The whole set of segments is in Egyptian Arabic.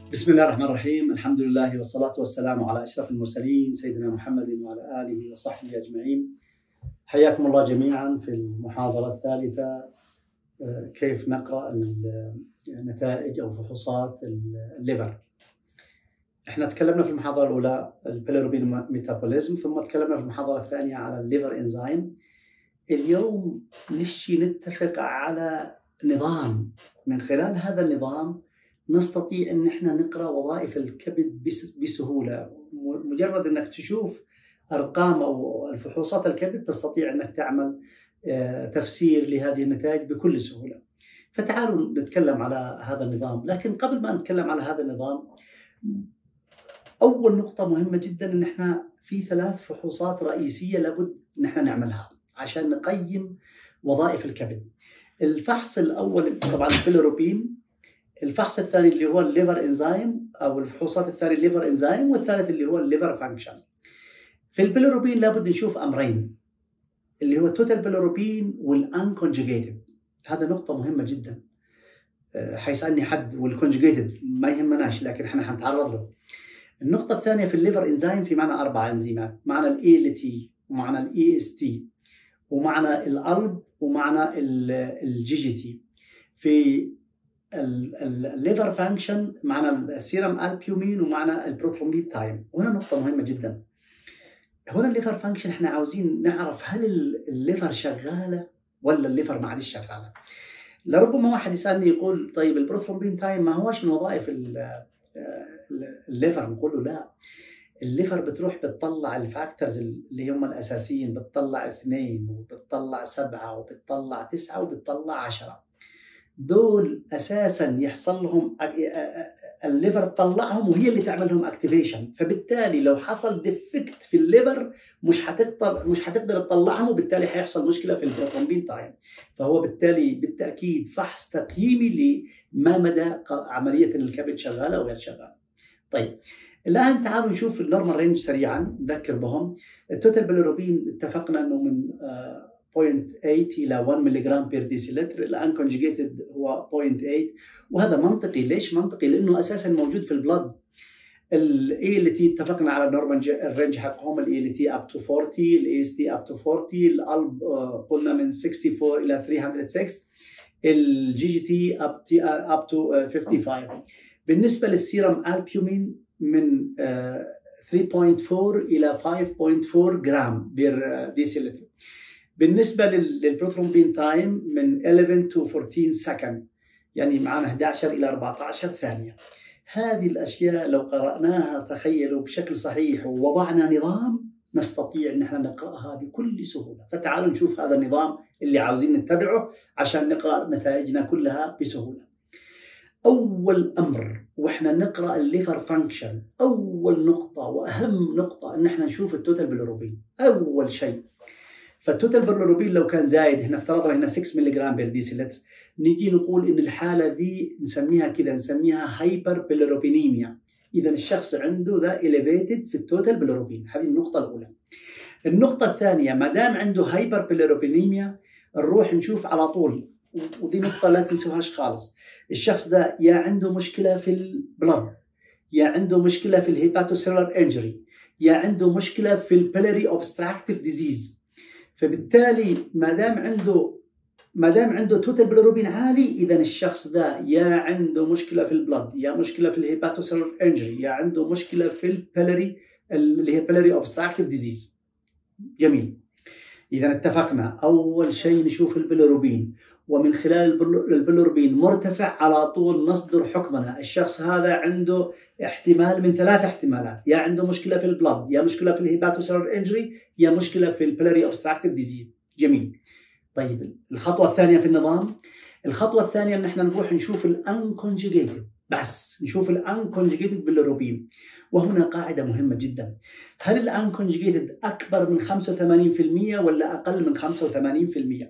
بسم الله الرحمن الرحيم الحمد لله والصلاة والسلام على أشرف المرسلين سيدنا محمد وعلى آله وصحبه أجمعين حياكم الله جميعا في المحاضرة الثالثة آه، كيف نقرأ النتائج أو فحوصات الليفر احنا تكلمنا في المحاضرة الأولى البيليروبين ميتابوليزم ثم تكلمنا في المحاضرة الثانية على الليفر انزيم اليوم نشي نتفق على نظام من خلال هذا النظام نستطيع ان احنا نقرا وظائف الكبد بسهوله مجرد انك تشوف ارقام او الفحوصات الكبد تستطيع انك تعمل آه، تفسير لهذه النتائج بكل سهوله. فتعالوا نتكلم على هذا النظام، لكن قبل ما نتكلم على هذا النظام اول نقطه مهمه جدا ان احنا في ثلاث فحوصات رئيسيه لابد ان احنا نعملها عشان نقيم وظائف الكبد. الفحص الاول طبعا البيلروبين الفحص الثاني اللي هو الليفر انزيم او الفحوصات الثانيه الليفر انزيم والثالث اللي هو الليفر فانكشن في البيلروبين لابد نشوف امرين اللي هو التوتال بيلروبين والانكونجيجيتد هذا نقطة مهمة جدا آه، حيسألني حد والكونجيجيتد ما يهمناش لكن احنا حنتعرض له النقطة الثانية في الليفر انزيم في معنى أربع انزيمات معنى الاي ال تي ومعنى الاي اس تي ومعنى القلب ومعنى الجي جي تي في الليفر فانكشن معنى السيرم البيومين ومعنى البروثرومبين تايم وهنا نقطه مهمه جدا هنا الليفر فانكشن احنا عاوزين نعرف هل الليفر شغاله ولا الليفر ما عادش شغاله لربما واحد يسالني يقول طيب البروثرومبين تايم ما هوش من وظائف الليفر نقول له لا الليفر بتروح بتطلع الفاكتورز اللي هم الاساسيين بتطلع اثنين وبتطلع سبعه وبتطلع تسعه وبتطلع عشره دول اساسا يحصل لهم الليفر تطلعهم وهي اللي تعمل لهم اكتيفيشن فبالتالي لو حصل ديفكت في الليفر مش هتقدر مش هتقدر تطلعهم وبالتالي حيحصل مشكله في البروتومبين تايم فهو بالتالي بالتاكيد فحص تقييمي لما مدى عمليه الكبد شغاله او غير شغاله طيب الان تعالوا نشوف النورمال رينج سريعا نذكر بهم التوتال بيلوروبين اتفقنا انه من آه 0.8 الى 1 ملي جرام بير ديسيلتر الان كونجيجيتد هو 0.8 وهذا منطقي ليش منطقي لانه اساسا موجود في البلد الاي ال تي اتفقنا على النورمال الرينج حقهم الاي ال تي اب تو 40 الاي اس تي اب تو 40 القلب قلنا من 64 الى 306 الجي جي تي اب تي اب تو 55 بالنسبه للسيرم البيومين من 3.4 الى 5.4 جرام بير ديسيلتر بالنسبه للبروثرومبين تايم من 11 تو 14 سكند يعني معنا 11 الى 14 ثانيه هذه الاشياء لو قراناها تخيلوا بشكل صحيح ووضعنا نظام نستطيع ان احنا نقراها بكل سهوله فتعالوا نشوف هذا النظام اللي عاوزين نتبعه عشان نقرا نتائجنا كلها بسهوله اول امر واحنا نقرا الليفر فانكشن اول نقطه واهم نقطه ان احنا نشوف التوتال بالروبين اول شيء فالتوتال بيرلوروبين لو كان زايد احنا افترضنا هنا 6 ملي جرام بير ديسيلتر نيجي نقول ان الحاله دي نسميها كده نسميها هايبر بيلروبينيميا اذا الشخص عنده ذا اليفيتد في التوتال بيلروبين هذه النقطه الاولى النقطه الثانيه ما دام عنده هايبر بيلروبينيميا نروح نشوف على طول ودي نقطه لا تنسوهاش خالص الشخص ده يا عنده مشكله في البلد يا عنده مشكله في الهيباتوسيلر انجري يا عنده مشكله في البيلري اوبستراكتيف ديزيز فبالتالي ما دام عنده ما دام عنده توتال بلوروبين عالي اذا الشخص ذا يا عنده مشكله في البلد يا مشكله في الهيباتوسيلر انجري يا عنده مشكله في البلري اللي هي بلري اوبستراكتيف ديزيز جميل اذا اتفقنا اول شيء نشوف البلوروبين ومن خلال البلوربين مرتفع على طول نصدر حكمنا الشخص هذا عنده احتمال من ثلاث احتمالات يا عنده مشكله في البلد يا مشكله في الهيباتوسيلر انجري يا مشكله في البلري اوبستراكتيف ديزيز جميل طيب الخطوه الثانيه في النظام الخطوه الثانيه ان احنا نروح نشوف الانكونجيجيتد بس نشوف الانكونجيجيتد بالروبين وهنا قاعده مهمه جدا هل الانكونجيجيتد اكبر من 85% ولا اقل من 85%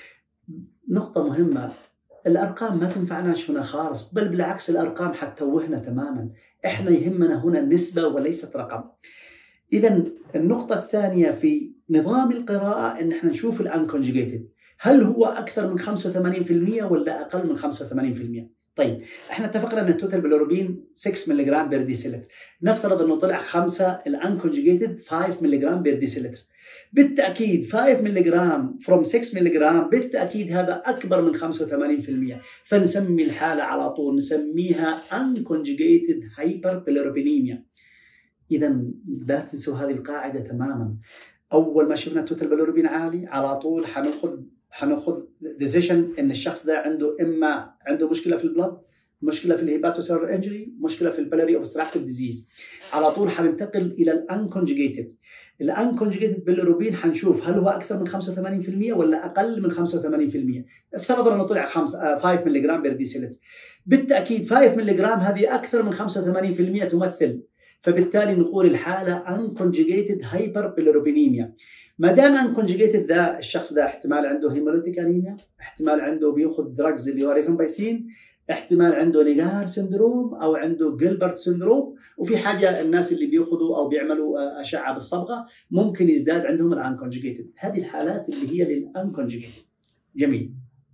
نقطة مهمة الأرقام ما تنفعناش هنا خالص بل بالعكس الأرقام حتوهنا تماما إحنا يهمنا هنا النسبة وليست رقم إذا النقطة الثانية في نظام القراءة إن إحنا نشوف الأنكونجيجيتد هل هو أكثر من 85% ولا أقل من 85%؟ طيب احنا اتفقنا ان التوتال بالروبين 6 ملغ بير ديسيلتر نفترض انه طلع 5 الانكونجيجيتد 5 ملغ بير ديسيلتر بالتاكيد 5 ملغ فروم 6 ملغ بالتاكيد هذا اكبر من 85% فنسمي الحاله على طول نسميها انكونجيجيتد هايبر بيلروبينيميا اذا لا تنسوا هذه القاعده تماما اول ما شفنا التوتال بالروبين عالي على طول حناخذ حناخذ ديسيشن ان الشخص ده عنده اما عنده مشكله في البلد مشكله في الهيباتوسيلر انجري مشكله في البلري اوبستراكتيف ديزيز على طول حننتقل الى الانكونجيجيتد الانكونجيجيتد بالروبين حنشوف هل هو اكثر من 85% ولا اقل من 85% افترض انه طلع 5 5 ملغ بير ديسيلتر بالتاكيد 5 ملغ هذه اكثر من 85% تمثل فبالتالي نقول الحاله انكونجيجيتد هايبر بيلروبينيميا ما دام انكونجيجيتد ذا الشخص ده احتمال عنده هيموليتيك انيميا احتمال عنده بياخذ دراجز اللي هو ريفنبايسين احتمال عنده نيجار سندروم او عنده جيلبرت سندروم وفي حاجه الناس اللي بياخذوا او بيعملوا اشعه بالصبغه ممكن يزداد عندهم الانكونجيجيتد هذه الحالات اللي هي للانكونجيجيتد جميل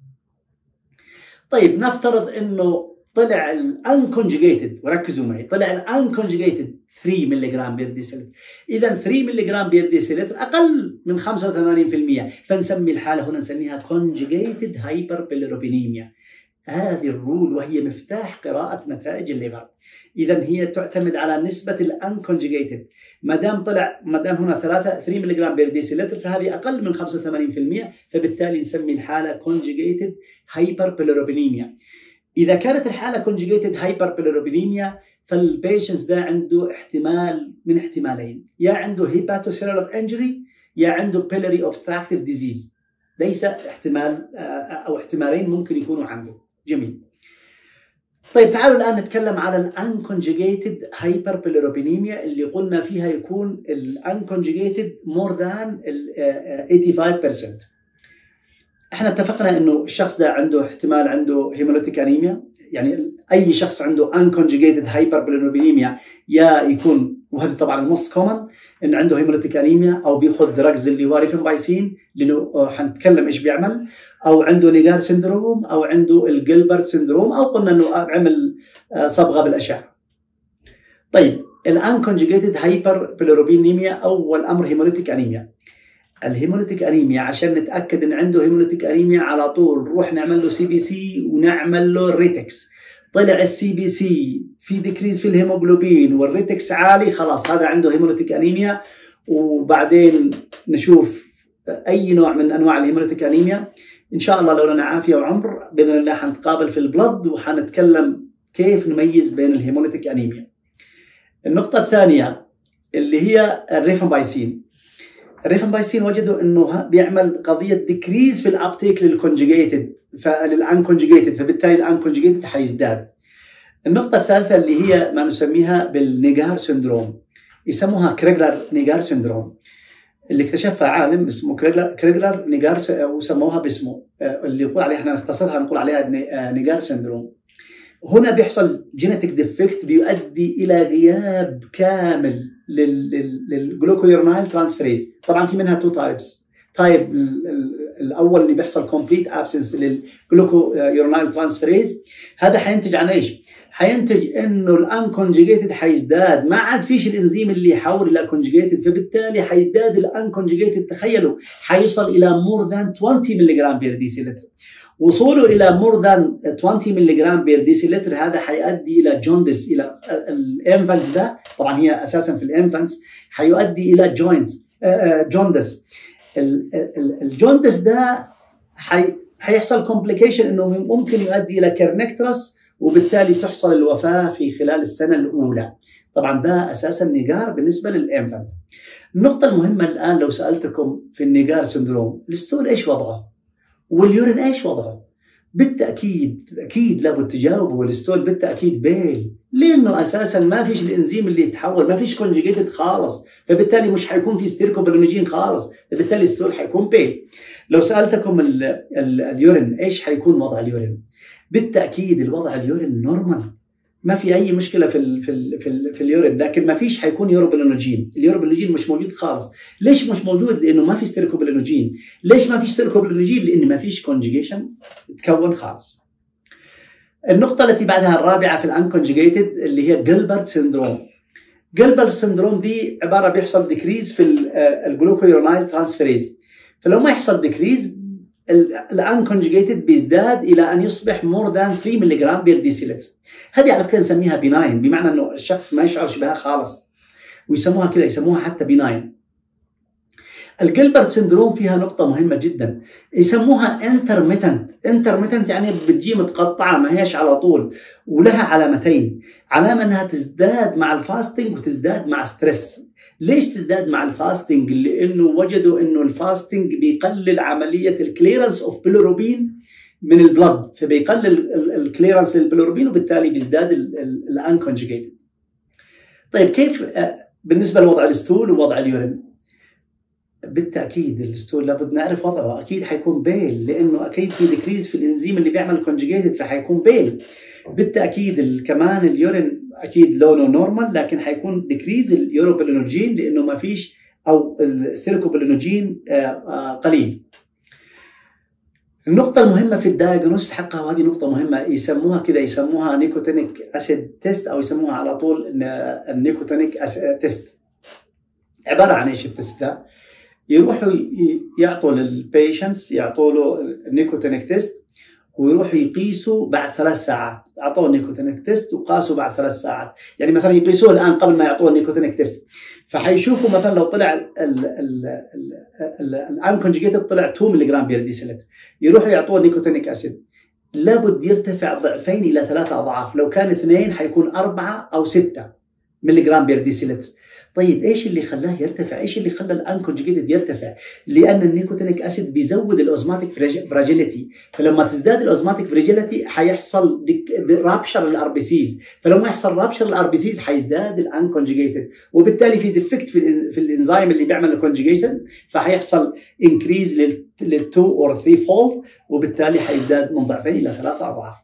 طيب نفترض انه طلع الانكونجيجيتد وركزوا معي طلع الانكونجيجيتد 3 ملغ بير ديسيلتر اذا 3 ملغ بير ديسيلتر اقل من 85% فنسمي الحاله هنا نسميها كونجيجيتد هايبر بيلروبينيميا هذه الرول وهي مفتاح قراءة نتائج الليفر إذا هي تعتمد على نسبة الانكونجيجيتد ما دام طلع ما دام هنا 3 3 ملغ بير ديسيلتر فهذه أقل من 85% فبالتالي نسمي الحالة كونجيجيتد هايبر بيلروبينيميا إذا كانت الحالة كونجيجيتد هايبر بيلروبينيميا فالبيشنس ده عنده احتمال من احتمالين يا عنده هيباتوسيلر انجري يا عنده بيلري اوبستراكتيف ديزيز ليس احتمال او احتمالين ممكن يكونوا عنده جميل طيب تعالوا الان نتكلم على الانكونجيجيتد هايبر بيلروبينيميا اللي قلنا فيها يكون الانكونجيجيتد مور ذان 85% احنا اتفقنا انه الشخص ده عنده احتمال عنده هيموليتيك انيميا يعني اي شخص عنده unconjugated hyperbilirubinemia يا يكون وهذا طبعا الموست كومن ان عنده هيموليتيك انيميا او بياخذ دراجز اللي هو ريفنبايسين لانه حنتكلم ايش بيعمل او عنده نيجار سندروم او عنده الجلبرت سندروم او قلنا انه عمل صبغه بالاشعه. طيب الانكونجيجيتد هايبر بيلروبينيميا اول امر هيموليتيك انيميا. الهيموليتيك انيميا عشان نتاكد ان عنده هيموليتيك انيميا على طول نروح نعمل له سي بي سي ونعمل له ريتكس طلع السي بي سي في ديكريز في الهيموجلوبين والريتكس عالي خلاص هذا عنده هيموليتيك انيميا وبعدين نشوف اي نوع من انواع الهيموليتيك انيميا ان شاء الله لو لنا عافيه وعمر باذن الله حنتقابل في البلد وحنتكلم كيف نميز بين الهيموليتيك انيميا النقطه الثانيه اللي هي الريفامبايسين الريفامبايسين وجدوا انه بيعمل قضيه ديكريز في الابتيك للكونجيجيتد للانكونجيجيتد فبالتالي الانكونجيجيتد حيزداد. النقطة الثالثة اللي هي ما نسميها بالنيجار سندروم يسموها كريجلر نيجار سندروم اللي اكتشفها عالم اسمه كريجلر نيجار وسموها باسمه اللي يقول عليها احنا نختصرها نقول عليها نيجار سندروم. هنا بيحصل جينيتك ديفكت بيؤدي الى غياب كامل للجلوكويورنايل ترانسفريز طبعا في منها تو تايبس تايب الاول اللي بيحصل كومبليت ابسنس للجلوكويورنايل ترانسفريز هذا حينتج عن ايش؟ حينتج انه الانكونجيجيتد حيزداد ما عاد فيش الانزيم اللي يحول الى كونجيجيتد فبالتالي حيزداد الانكونجيجيتد تخيلوا حيوصل الى مور ذان 20 ملغ بير ديسيلتر وصوله الى مور ذان 20 ملغ بير ديسيلتر هذا حيؤدي الى جوندس الى الانفانتس ده طبعا هي اساسا في الانفانتس حيؤدي الى جوينتس جوندس الجوندس ده حي حيحصل كومبليكيشن انه ممكن يؤدي الى كيرنكترس وبالتالي تحصل الوفاه في خلال السنه الاولى طبعا ده اساسا نيجار بالنسبه للانفانت النقطه المهمه الان لو سالتكم في النيجار سندروم الستول ايش وضعه واليورين ايش وضعه بالتاكيد اكيد لابد تجاوبوا والستول بالتاكيد بيل لانه اساسا ما فيش الانزيم اللي يتحول ما فيش كونجيجيتد خالص فبالتالي مش حيكون في ستيركوبرنوجين خالص فبالتالي الستول حيكون بيل لو سالتكم ال ال اليورين ايش حيكون وضع اليورين بالتاكيد الوضع اليورين نورمال ما في اي مشكله في ال في ال في, ال في اليورين لكن ما فيش حيكون يوروبلينوجين اليوروبلينوجين مش موجود خالص ليش مش موجود لانه ما في ستيركوبلينوجين ليش ما في ستيركوبلينوجين لان ما فيش كونجيجيشن تكون خالص النقطة التي بعدها الرابعة في الانكونجيجيتد اللي هي جلبرت سندروم. جلبرت سندروم دي عبارة بيحصل ديكريز في الجلوكويرونايل ترانسفيريز. فلو ما يحصل ديكريز الانكونجيجيتد بيزداد الى ان يصبح مور ذان 3 ملي جرام بير ديسيلتر. هذه على فكره نسميها بناين بمعنى انه الشخص ما يشعرش بها خالص. ويسموها كذا يسموها حتى بناين. الجلبرت سندروم فيها نقطة مهمة جدا يسموها انترميتنت انترميتنت يعني بتجي متقطعة ما هيش على طول ولها علامتين علامة انها تزداد مع الفاستنج وتزداد مع ستريس ليش تزداد مع الفاستنج لانه وجدوا انه الفاستنج بيقلل عملية الكليرنس اوف بيلوروبين من البلد فبيقلل الكليرنس للبيلوروبين وبالتالي بيزداد الانكونجيجيتد طيب كيف بالنسبة لوضع الستول ووضع اليورين بالتاكيد الستول لابد نعرف وضعه اكيد حيكون بيل لانه اكيد في ديكريز في الانزيم اللي بيعمل الكونجيجيتد فحيكون بيل بالتاكيد كمان اليورين اكيد لونه نورمال لكن حيكون ديكريز اليوروبيلينوجين لانه ما فيش او الستيروكوبيلينوجين قليل النقطة المهمة في الدايجنوستس حقها وهذه نقطة مهمة يسموها كده يسموها نيكوتينيك اسيد تيست او يسموها على طول النيكوتينيك تيست عبارة عن ايش التست ده؟ يروحوا يعطوا للبيشنتس يعطوا له النيكوتينيك تيست ويروحوا يقيسوا بعد ثلاث ساعات اعطوه النيكوتينيك تيست وقاسوا بعد ثلاث ساعات يعني مثلا يقيسوه الان قبل ما يعطوه النيكوتينيك تيست فحيشوفوا مثلا لو طلع الانكونجيجيتد طلع 2 ملي جرام بير ديسيلتر يروحوا يعطوه النيكوتينيك اسيد لابد يرتفع ضعفين الى ثلاثة اضعاف لو كان اثنين حيكون أربعة او ستة ملي جرام بير ديسيلتر طيب ايش اللي خلاه يرتفع؟ ايش اللي خلى الانكونجيجيتد يرتفع؟ لان النيكوتينيك اسيد بيزود الاوزماتيك فراجيليتي، فلما تزداد الاوزماتيك فراجيليتي حيحصل رابشر للار بي سيز، فلما يحصل رابشر للار بي سيز حيزداد الانكونجيجيتد، وبالتالي في ديفكت في, في الانزيم اللي بيعمل الكونجيجيشن فحيحصل انكريز لل 2 اور 3 فولد وبالتالي حيزداد من ضعفين الى ثلاثة اضعاف.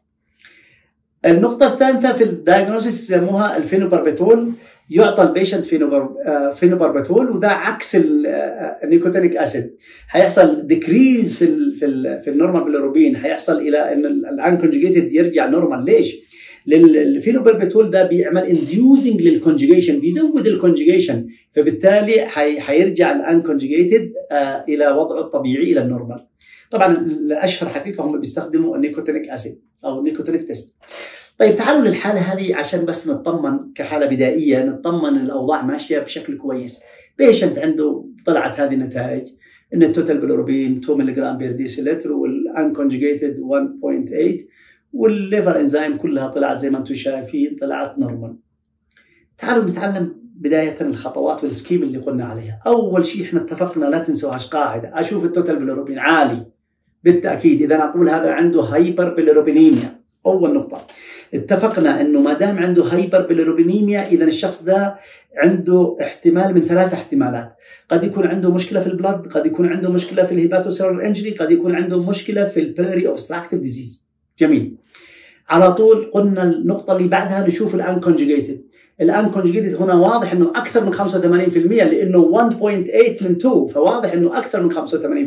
النقطة الثالثة في الدايجنوستس يسموها الفينوباربيتول يعطى البيشنت فينوباربيتول وده عكس النيكوتينيك اسيد هيحصل ديكريز في ال في ال في النورمال بيلوروبين هيحصل الى ان الانكونجيجيتد يرجع نورمال ليش؟ الفينوباربيتول ده بيعمل انديوزنج للكونجيجيشن بيزود الكونجيجيشن فبالتالي حيرجع الانكونجيجيتد الى وضعه الطبيعي الى النورمال طبعا الاشهر حقيقه هم بيستخدموا النيكوتينيك اسيد او النيكوتينيك تيست طيب تعالوا للحالة هذه عشان بس نطمن كحالة بدائية نطمن الأوضاع ماشية بشكل كويس بيشنت عنده طلعت هذه النتائج ان التوتال بلوروبين 2 ملي جرام بير ديسيلتر والانكونجيجيتد 1.8 والليفر انزيم كلها طلعت زي ما انتم شايفين طلعت نورمال تعالوا نتعلم بداية الخطوات والسكيم اللي قلنا عليها أول شيء احنا اتفقنا لا تنسوهاش قاعدة أشوف التوتال بلوروبين عالي بالتأكيد إذا أقول هذا عنده هايبر بلوروبينيميا اول نقطه اتفقنا انه ما دام عنده هايبر بيليروبينيميا اذا الشخص ده عنده احتمال من ثلاث احتمالات قد يكون عنده مشكله في البلد قد يكون عنده مشكله في الهيباتوسيلر انجري قد يكون عنده مشكله في البيري اوبستراكتيف ديزيز جميل على طول قلنا النقطه اللي بعدها نشوف الانكونجيجيتد الانكونجيجيتد هنا واضح انه اكثر من 85% لانه 1.8 من 2 فواضح انه اكثر من 85%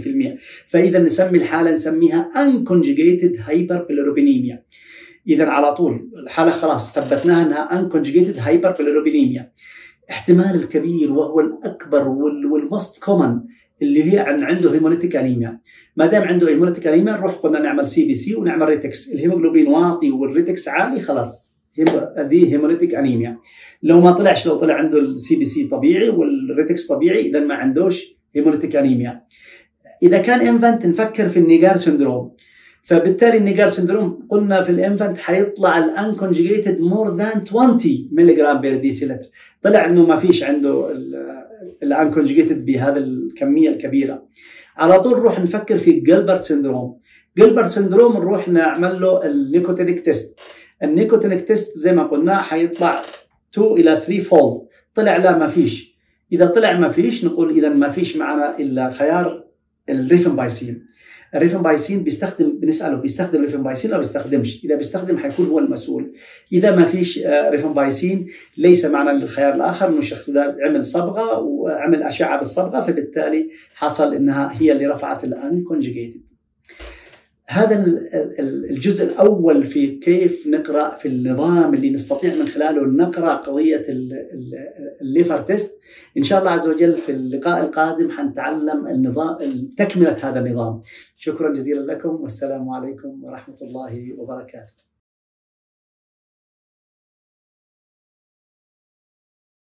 فاذا نسمي الحاله نسميها انكونجيجيتد هايبر بيليروبينيميا اذا على طول الحاله خلاص ثبتناها انها انكونجيجيتد هايبر بيليروبينيميا احتمال الكبير وهو الاكبر والموست كومن اللي هي عن عنده هيموليتيك انيميا ما دام عنده هيموليتيك انيميا نروح قلنا نعمل سي بي سي ونعمل ريتكس الهيموجلوبين واطي والريتكس عالي خلاص هذه هيموليتيك انيميا لو ما طلعش لو طلع عنده السي بي سي طبيعي والريتكس طبيعي اذا ما عندوش هيموليتيك انيميا اذا كان انفنت نفكر في النيجار سندروم فبالتالي النيجار سندروم قلنا في الانفنت حيطلع الانكونجيجيتد مور ذان 20 ملي جرام بير ديسيلتر طلع انه ما فيش عنده الانكونجيجيتد بهذا الكميه الكبيره على طول نروح نفكر في جلبرت سندروم جلبرت سندروم نروح نعمل له النيكوتينيك تيست النيكوتينيك تيست زي ما قلنا حيطلع 2 الى 3 فولد طلع لا ما فيش اذا طلع ما فيش نقول اذا ما فيش معنا الا خيار الريفنبايسين الريفنبايسين بيستخدم بنساله بيستخدم ريفنبايسين او بيستخدمش اذا بيستخدم حيكون هو المسؤول اذا ما فيش ريفنبايسين ليس معنى للخيار الاخر انه الشخص ده عمل صبغه وعمل اشعه بالصبغه فبالتالي حصل انها هي اللي رفعت الانكونجيجيتد هذا الجزء الاول في كيف نقرا في النظام اللي نستطيع من خلاله نقرا قضيه الليفر تيست ان شاء الله عز وجل في اللقاء القادم حنتعلم النظام تكمله هذا النظام شكرا جزيلا لكم والسلام عليكم ورحمه الله وبركاته